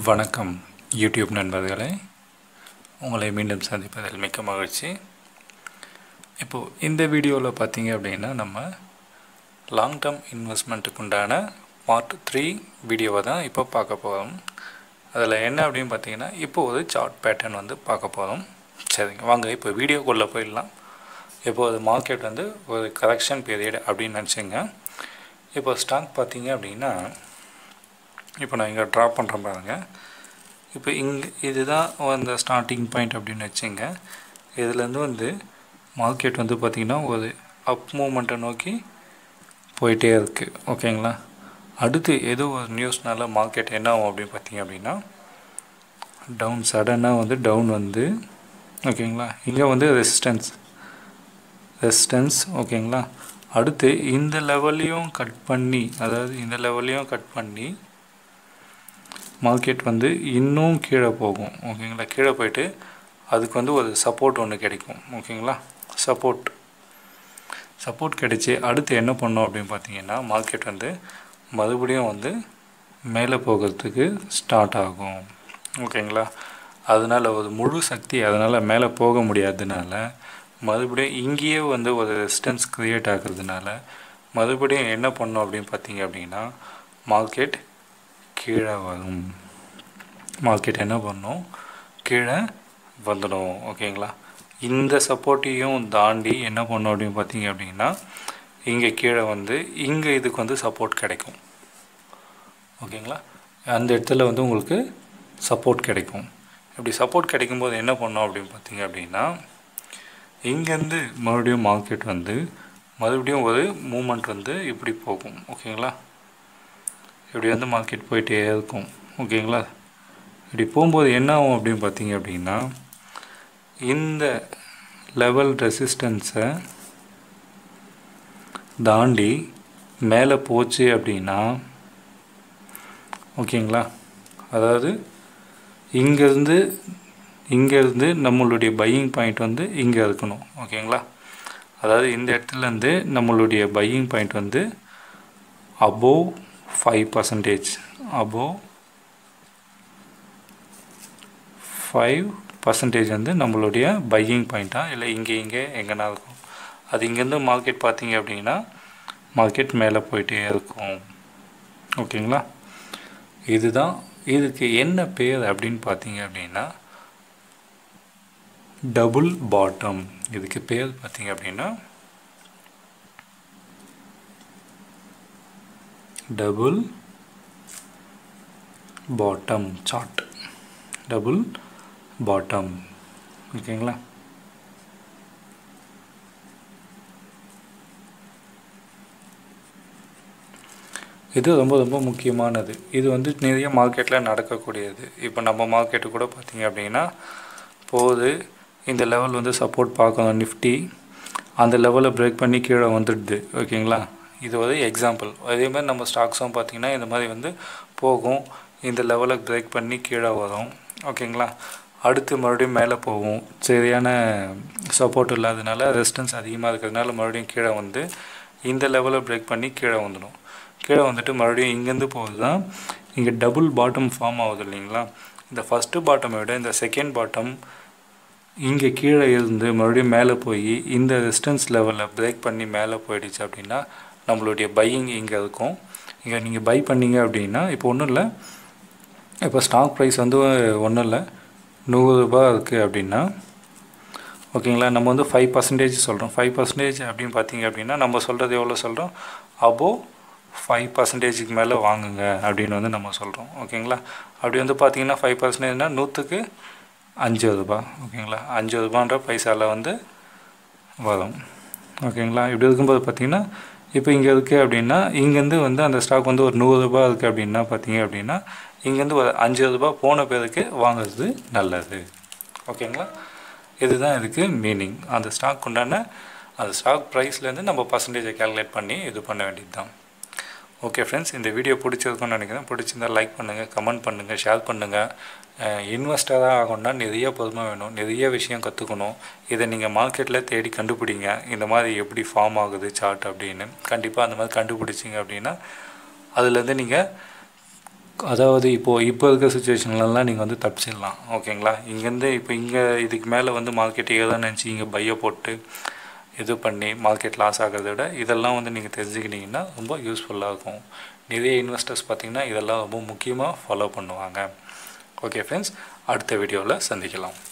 வணக்கம் யூடியூப் நண்பர்களே உங்களை மீண்டும் சந்திப்பதில் மிக்க மகிழ்ச்சி இப்போது இந்த வீடியோவில் பார்த்தீங்க அப்படின்னா நம்ம லாங் டேர்ம் இன்வெஸ்ட்மெண்ட்டுக்கு உண்டான பார்ட் த்ரீ வீடியோவை தான் இப்போ பார்க்க போகிறோம் அதில் என்ன அப்படின்னு பார்த்தீங்கன்னா இப்போ ஒரு சார்ட் பேட்டர்ன் வந்து பார்க்க போகிறோம் சரிங்க வாங்க இப்போ வீடியோக்குள்ளே போயிடலாம் இப்போ அது மார்க்கெட் வந்து ஒரு கரெக்ஷன் பீரியட் அப்படின்னு நினச்சிங்க இப்போ ஸ்டாக் பார்த்தீங்க அப்படின்னா இப்போ நான் இங்கே ட்ரா பண்ணுறேன் பாருங்க இப்போ இங்கே இதுதான் அந்த ஸ்டார்டிங் பாயிண்ட் அப்படின்னு வச்சுங்க இதுலேருந்து வந்து மார்க்கெட் வந்து பார்த்திங்கன்னா ஒரு அப் மூமெண்ட்டை நோக்கி போயிட்டே இருக்குது ஓகேங்களா அடுத்து ஏதோ ஒரு நியூஸ்னால மார்க்கெட் என்ன ஆகும் அப்படின்னு பார்த்தீங்க அப்படின்னா டவுன் சடனாக வந்து டவுன் வந்து ஓகேங்களா இங்கே வந்து ரெசிஸ்டன்ஸ் ரெசிஸ்டன்ஸ் ஓகேங்களா அடுத்து இந்த லெவல்லையும் கட் பண்ணி அதாவது இந்த லெவல்லையும் கட் பண்ணி மார்க்கெட் வந்து இன்னும் கீழே போகும் ஓகேங்களா கீழே போயிட்டு அதுக்கு வந்து ஒரு சப்போர்ட் ஒன்று கிடைக்கும் ஓகேங்களா சப்போர்ட் சப்போர்ட் கிடைச்சி அடுத்து என்ன பண்ணோம் அப்படின்னு பார்த்தீங்கன்னா மார்க்கெட் வந்து மறுபடியும் வந்து மேலே போகிறதுக்கு ஸ்டார்ட் ஆகும் ஓகேங்களா அதனால் ஒரு முழு சக்தி அதனால் மேலே போக முடியாததுனால மறுபடியும் இங்கேயே வந்து ஒரு ரெசிஸ்டன்ஸ் க்ரியேட் ஆகுறதுனால மறுபடியும் என்ன பண்ணோம் அப்படின்னு பார்த்தீங்க அப்படின்னா மார்க்கெட் கீழே வரும் மார்க்கெட் என்ன பண்ணும் கீழே வந்துடும் ஓகேங்களா இந்த சப்போர்ட்டையும் தாண்டி என்ன பண்ணோம் அப்படின்னு பார்த்தீங்க அப்படின்னா இங்கே கீழே வந்து இங்கே இதுக்கு வந்து சப்போர்ட் கிடைக்கும் ஓகேங்களா அந்த இடத்துல வந்து உங்களுக்கு சப்போர்ட் கிடைக்கும் இப்படி சப்போர்ட் கிடைக்கும்போது என்ன பண்ணோம் அப்படின்னு பார்த்தீங்க அப்படின்னா இங்கேருந்து மறுபடியும் மார்க்கெட் வந்து மறுபடியும் ஒரு மூமெண்ட் வந்து இப்படி போகும் ஓகேங்களா இப்படி வந்து மார்க்கெட் போயிட்டே இருக்கும் ஓகேங்களா இப்படி போகும்போது என்ன ஆகும் அப்படின்னு பார்த்தீங்க அப்படின்னா இந்த லெவல் ரெசிஸ்டன்ஸை தாண்டி மேலே போச்சு அப்படின்னா ஓகேங்களா அதாவது இங்கேருந்து இங்கேருந்து நம்மளுடைய பையிங் பாயிண்ட் வந்து இங்கே இருக்கணும் ஓகேங்களா அதாவது இந்த இடத்துலேருந்து நம்மளுடைய பையிங் பாயிண்ட் வந்து above five percentage above five percentage வந்து நம்மளுடைய பையிங் பாயிண்ட்டாக இல்லை இங்கே இங்கே எங்கன்னா இருக்கும் அது இங்கேருந்து மார்க்கெட் பார்த்தீங்க அப்படின்னா மார்க்கெட் மேலே போயிட்டே இருக்கும் ஓகேங்களா இதுதான் இதுக்கு என்ன பேர் அப்படின்னு பார்த்தீங்க அப்படின்னா டபுள் பாட்டம் இதுக்கு பேர் பார்த்தீங்க அப்படின்னா double bottom chart double bottom ஓகேங்களா இது ரொம்ப ரொம்ப முக்கியமானது இது வந்து நிறைய மார்க்கெட்டில் நடக்கக்கூடியது இப்போ நம்ம மார்க்கெட்டு கூட பார்த்திங்க அப்படின்னா போகுது இந்த லெவல் வந்து சப்போர்ட் பார்க்கணும் நிஃப்டி அந்த லெவலை பிரேக் பண்ணி கீழே வந்துடுது ஓகேங்களா இது ஒரு எக்ஸாம்பிள் அதேமாதிரி நம்ம ஸ்டாக்ஸும் பார்த்திங்கன்னா இந்த மாதிரி வந்து போகும் இந்த லெவலை பிரேக் பண்ணி கீழே வரும் ஓகேங்களா அடுத்து மறுபடியும் மேலே போகும் சரியான சப்போர்ட் இல்லாததுனால ரெசிஸ்டன்ஸ் அதிகமாக இருக்கிறதுனால மறுபடியும் கீழே வந்து இந்த லெவலை பிரேக் பண்ணி கீழே வந்துடும் கீழே வந்துட்டு மறுபடியும் இங்கேருந்து போகுது தான் இங்கே டபுள் பாட்டம் ஃபார்ம் ஆகுது இல்லைங்களா இந்த ஃபஸ்ட்டு பாட்டமை விட இந்த செகண்ட் பாட்டம் இங்கே கீழே இருந்து மறுபடியும் மேலே போய் இந்த ரெசிஸ்டன்ஸ் லெவலில் பிரேக் பண்ணி மேலே போயிடுச்சு அப்படின்னா நம்மளுடைய பையிங் இங்கே இருக்கும் இங்கே நீங்கள் பை பண்ணீங்க அப்படின்னா இப்போ ஒன்றும் இல்லை இப்போ ஸ்டாக் ப்ரைஸ் வந்து ஒன்றும் இல்லை நூறுரூபா இருக்குது அப்படின்னா ஓகேங்களா நம்ம வந்து ஃபைவ் பர்சன்டேஜ் சொல்கிறோம் ஃபைவ் பர்சன்டேஜ் அப்படின்னு பார்த்தீங்க அப்படின்னா நம்ம சொல்கிறது எவ்வளோ சொல்கிறோம் அபோவ் ஃபைவ் பர்சன்டேஜுக்கு மேலே வாங்குங்க அப்படின்னு வந்து நம்ம சொல்கிறோம் ஓகேங்களா அப்படி வந்து பார்த்தீங்கன்னா ஃபைவ் பர்சன்டேஜ்னால் நூற்றுக்கு அஞ்சு ரூபா ஓகேங்களா அஞ்சு ரூபான்ற பைசாவில் வந்து வரும் ஓகேங்களா இப்படி இருக்கும்போது பார்த்தீங்கன்னா இப்போ இங்கே இருக்குது அப்படின்னா இங்கேருந்து வந்து அந்த ஸ்டாக் வந்து ஒரு நூறுரூபா இருக்குது அப்படின்னா பார்த்தீங்க அப்படின்னா இங்கேருந்து ஒரு அஞ்சு ரூபா போன பேருக்கு வாங்குறது நல்லது ஓகேங்களா இதுதான் இதுக்கு மீனிங் அந்த ஸ்டாக் உண்டான அந்த ஸ்டாக் ப்ரைஸ்லேருந்து நம்ம பர்சன்டேஜை கேல்குலேட் பண்ணி இது பண்ண வேண்டியது தான் ஓகே ஃப்ரெண்ட்ஸ் இந்த வீடியோ பிடிச்சிருக்குன்னு நினைக்கிறேன் பிடிச்சிருந்தால் லைக் பண்ணுங்கள் கமெண்ட் பண்ணுங்கள் ஷேர் பண்ணுங்கள் இன்வெஸ்டராக ஆகணும்னா நிறைய பொறுமை வேணும் நிறைய விஷயம் கற்றுக்கணும் இதை நீங்கள் மார்க்கெட்டில் தேடி கண்டுபிடிங்க இந்த மாதிரி எப்படி ஃபார்ம் ஆகுது சார்ட் அப்படின்னு கண்டிப்பாக அந்த மாதிரி கண்டுபிடிச்சிங்க அப்படின்னா அதுலேருந்து நீங்கள் அதாவது இப்போது இப்போ இருக்கிற சுச்சுவேஷன்லலாம் நீங்கள் வந்து தப்பிச்சிடலாம் ஓகேங்களா இங்கேருந்து இப்போ இங்கே இதுக்கு மேலே வந்து மார்க்கெட் ஏதான் நினச்சி இங்கே பையை போட்டு இது பண்ணி மார்க்கெட் லாஸ் ஆகிறத விட இதெல்லாம் வந்து நீங்கள் தெரிஞ்சுக்கிட்டிங்கன்னா ரொம்ப யூஸ்ஃபுல்லாக இருக்கும் நிறைய இன்வெஸ்டர்ஸ் பார்த்திங்கன்னா இதெல்லாம் ரொம்ப முக்கியமாக ஃபாலோ பண்ணுவாங்க ஓகே ஃப்ரெண்ட்ஸ் அடுத்த வீடியோவில் சந்திக்கலாம்